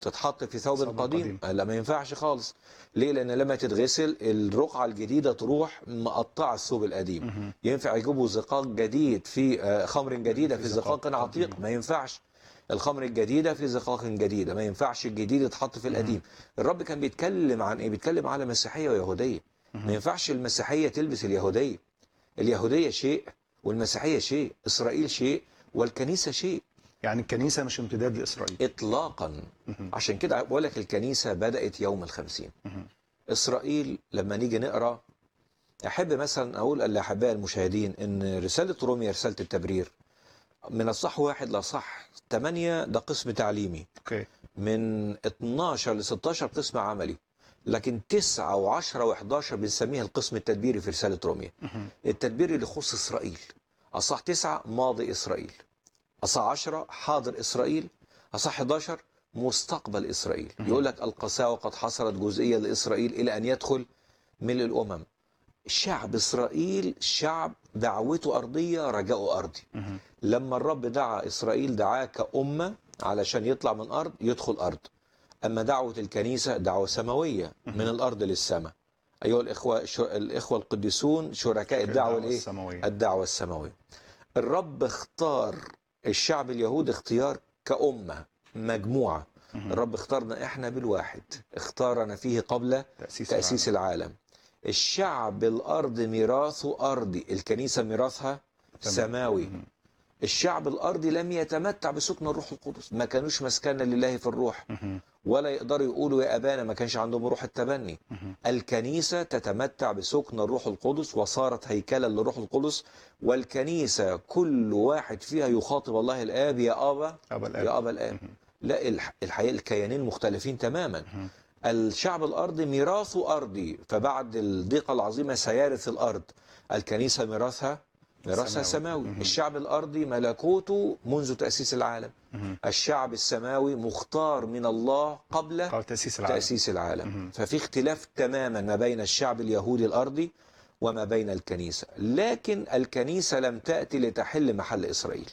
تتحط في ثوب ثوب قديم لا ما ينفعش خالص ليه لان لما تتغسل الرقعه الجديده تروح مقطعه الثوب القديم ينفع يجيبوا زقاق جديد في آه، خمر جديده في في زقاق زقاق عتيق ما ينفعش الخمر الجديده في زقاق جديده ما ينفعش الجديد يتحط في القديم الرب كان بيتكلم عن ايه بيتكلم على مسيحيه ويهوديه ما ينفعش المسيحيه تلبس اليهوديه اليهوديه شيء والمسيحيه شيء اسرائيل شيء والكنيسه شيء يعني الكنيسه مش امتداد لاسرائيل اطلاقا عشان كده بقول لك الكنيسه بدات يوم الخمسين اسرائيل لما نيجي نقرا احب مثلا اقول لاحبائي المشاهدين ان رساله روميا رساله التبرير من الصح واحد لصح 8 ده قسم تعليمي اوكي من 12 ل 16 قسم عملي لكن 9 و10 و11 بنسميها القسم التدبيري في رساله روميا التدبيري اللي يخص اسرائيل اصح 9 ماضي اسرائيل اصح 10 حاضر اسرائيل اصح 11 مستقبل اسرائيل يقول لك القساوه قد حصلت جزئيه لاسرائيل الى ان يدخل ملء الامم شعب اسرائيل شعب دعوته ارضيه رجاؤه ارضي لما الرب دعا اسرائيل دعاه كامه علشان يطلع من ارض يدخل ارض اما دعوه الكنيسه دعوه سماويه من الارض للسماء ايها الاخوه شو الاخوه القديسون شركاء الدعوه الايه السماويه الدعوه السماويه الرب اختار الشعب اليهودي اختيار كأمة مجموعة الرب اختارنا احنا بالواحد اختارنا فيه قبل تاسيس تأسيس العالم الشعب الأرض ميراثه أرضي الكنيسة ميراثها تمام. سماوي الشعب الأرضي لم يتمتع بسكن الروح القدس ما كانوش مسكنا لله في الروح ولا يقدروا يقولوا يا أبانا ما كانش عندهم روح التبني الكنيسة تتمتع بسكن الروح القدس وصارت هيكلا للروح القدس والكنيسة كل واحد فيها يخاطب الله الآب يا أبا ابا الاب يا أبا الآب لا الح- الحقيقة الكيانين مختلفين تماما الشعب الأرضي ميراثه أرضي فبعد الضيقة العظيمة سيرث الأرض الكنيسة ميراثها ميراثها سماوي. سماوي الشعب الأرضي ملكوته منذ تأسيس العالم الشعب السماوي مختار من الله قبل قبل تاسيس العالم تأسيس العالم ففي اختلاف تماما ما بين الشعب اليهودي الأرضي وما بين الكنيسة لكن الكنيسة لم تأتي لتحل محل إسرائيل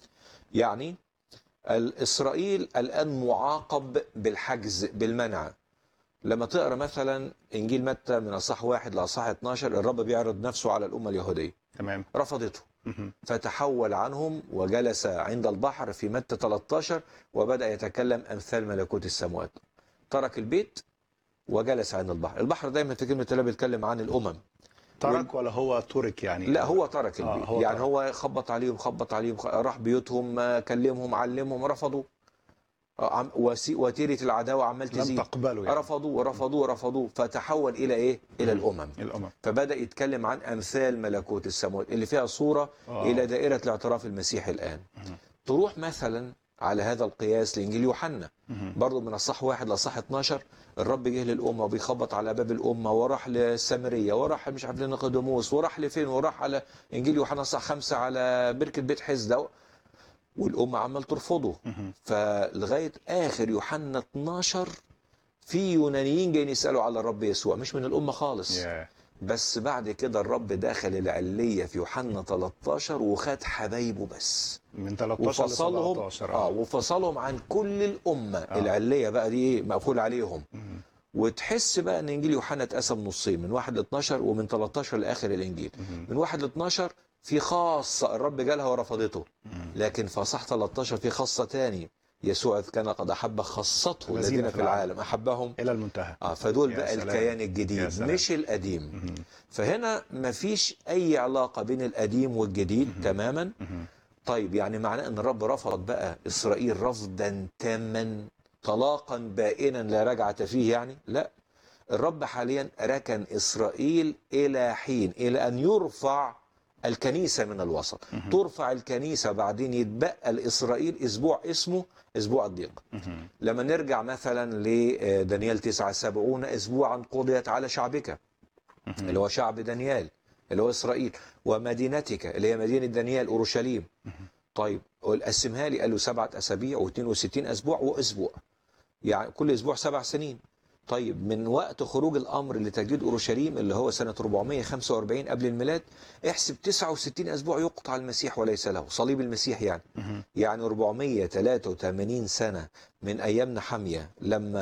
يعني الإسرائيل الآن معاقب بالحجز بالمنع لما تقرأ مثلا إنجيل متى من أصح واحد لأصح 12 الرب بيعرض نفسه على الأمة اليهودية تمام رفضته مهم. فتحول عنهم وجلس عند البحر في متى 13 وبدأ يتكلم أمثال ملكوت السماوات ترك البيت وجلس عند البحر البحر دايما في كلمة الله بيتكلم عن الأمم ترك ولا هو ترك يعني لا هو ترك آه، البيت هو يعني ترك. هو خبط عليهم خبط عليهم خ- راح بيوتهم آه، كلمهم علمهم رفضوا آه، عم- وسي- وتيرة العداوة عمال لم تزيد تقبلوا يعني رفضوا رفضوا رفضوا فتحول إلى إيه؟ إلى الأمم الامم فبدأ يتكلم عن أمثال ملكوت السماوات اللي فيها صورة آه. إلى دائرة الاعتراف المسيحي الآن تروح مثلا على هذا القياس لإنجيل يوحنا برضو من الصح واحد لصح 12 الرب جه للأمة وبيخبط على باب الأمة وراح للسامرية وراح مش عارف لنقدموس وراح لفين وراح على إنجيل يوحنا صح خمسة على بركة بيت حزدة والأمة عمال ترفضه فلغاية آخر يوحنا 12 في يونانيين جايين يسألوا على الرب يسوع مش من الأمة خالص يا بس بعد كده الرب دخل العلية في يوحنا 13 وخد حبايبه بس من 13 ل وفصلهم 17 اه وفصلهم عن كل الأمة آه. العلية بقى دي ايه مقفول عليهم وتحس بقى ان انجيل يوحنا اتقسم نصين من 1 ل 12 ومن 13 لاخر الانجيل من 1 ل 12 في خاصة الرب جالها ورفضته لكن في اصح 13 في خاصة تاني يسوع إذ كان قد أحب خاصته الذين في العالم أحبهم الى المنتهى اه فدول يا بقى سلام. الكيان يا الجديد سلام. مش القديم فهنا مفيش اي علاقه بين القديم والجديد تماما طيب يعني معناه ان الرب رفض بقى اسرائيل رفضا تاما طلاقا بائنا لا رجعه فيه يعني لا الرب حاليا ركن اسرائيل الى حين الى ان يرفع الكنيسه من الوسط ترفع الكنيسه بعدين يتبقى لاسرائيل اسبوع اسمه اسبوع الضيق لما نرجع مثلا لدانيال 9 سبعون اسبوعا قضيت على شعبك اللي هو شعب دانيال اللي هو اسرائيل ومدينتك اللي هي مدينه دانيال اورشليم طيب قسمها لي قال له سبعه اسابيع و62 اسبوع واسبوع يعني كل اسبوع سبع سنين طيب من وقت خروج الامر لتجديد اورشليم اللي هو سنه 445 قبل الميلاد احسب 69 اسبوع يقطع المسيح وليس له صليب المسيح يعني يعني 483 سنه من ايام نحميه لما